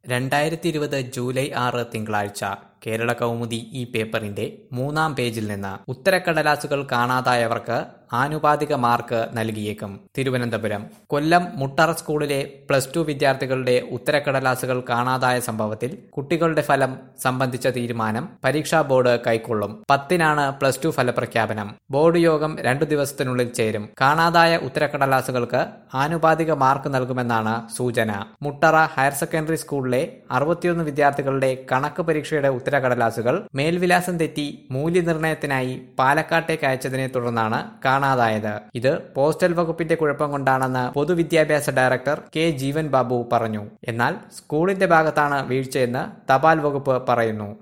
രണ്ടായിരത്തി ഇരുപത് ജൂലൈ ആറ് തിങ്കളാഴ്ച കേരള കൗമുദി ഈ പേപ്പറിന്റെ മൂന്നാം പേജിൽ നിന്ന് ഉത്തരക്കടലാസുകൾ കാണാതായവർക്ക് ആനുപാതിക മാർക്ക് നൽകിയേക്കും തിരുവനന്തപുരം കൊല്ലം മുട്ടറ സ്കൂളിലെ പ്ലസ് ടു വിദ്യാർത്ഥികളുടെ ഉത്തരക്കടലാസുകൾ കാണാതായ സംഭവത്തിൽ കുട്ടികളുടെ ഫലം സംബന്ധിച്ച തീരുമാനം പരീക്ഷാ ബോർഡ് കൈക്കൊള്ളും പത്തിനാണ് പ്ലസ് ടു ഫലപ്രഖ്യാപനം ബോർഡ് യോഗം രണ്ടു ദിവസത്തിനുള്ളിൽ ചേരും കാണാതായ ഉത്തരക്കടലാസുകൾക്ക് ആനുപാതിക മാർക്ക് നൽകുമെന്നാണ് സൂചന മുട്ടറ ഹയർ സെക്കൻഡറി സ്കൂളിലെ അറുപത്തിയൊന്ന് വിദ്യാർത്ഥികളുടെ കണക്ക് പരീക്ഷയുടെ ഉത്തരക്കടലാസുകൾ മേൽവിലാസം തെറ്റി മൂല്യനിർണ്ണയത്തിനായി പാലക്കാട്ടേക്ക് അയച്ചതിനെ തുടർന്നാണ് കാണാതായത് ഇത് പോസ്റ്റൽ വകുപ്പിന്റെ കുഴപ്പം കൊണ്ടാണെന്ന് പൊതുവിദ്യാഭ്യാസ ഡയറക്ടർ കെ ജീവൻ ബാബു പറഞ്ഞു എന്നാൽ സ്കൂളിന്റെ ഭാഗത്താണ് വീഴ്ചയെന്ന് തപാൽ വകുപ്പ് പറയുന്നു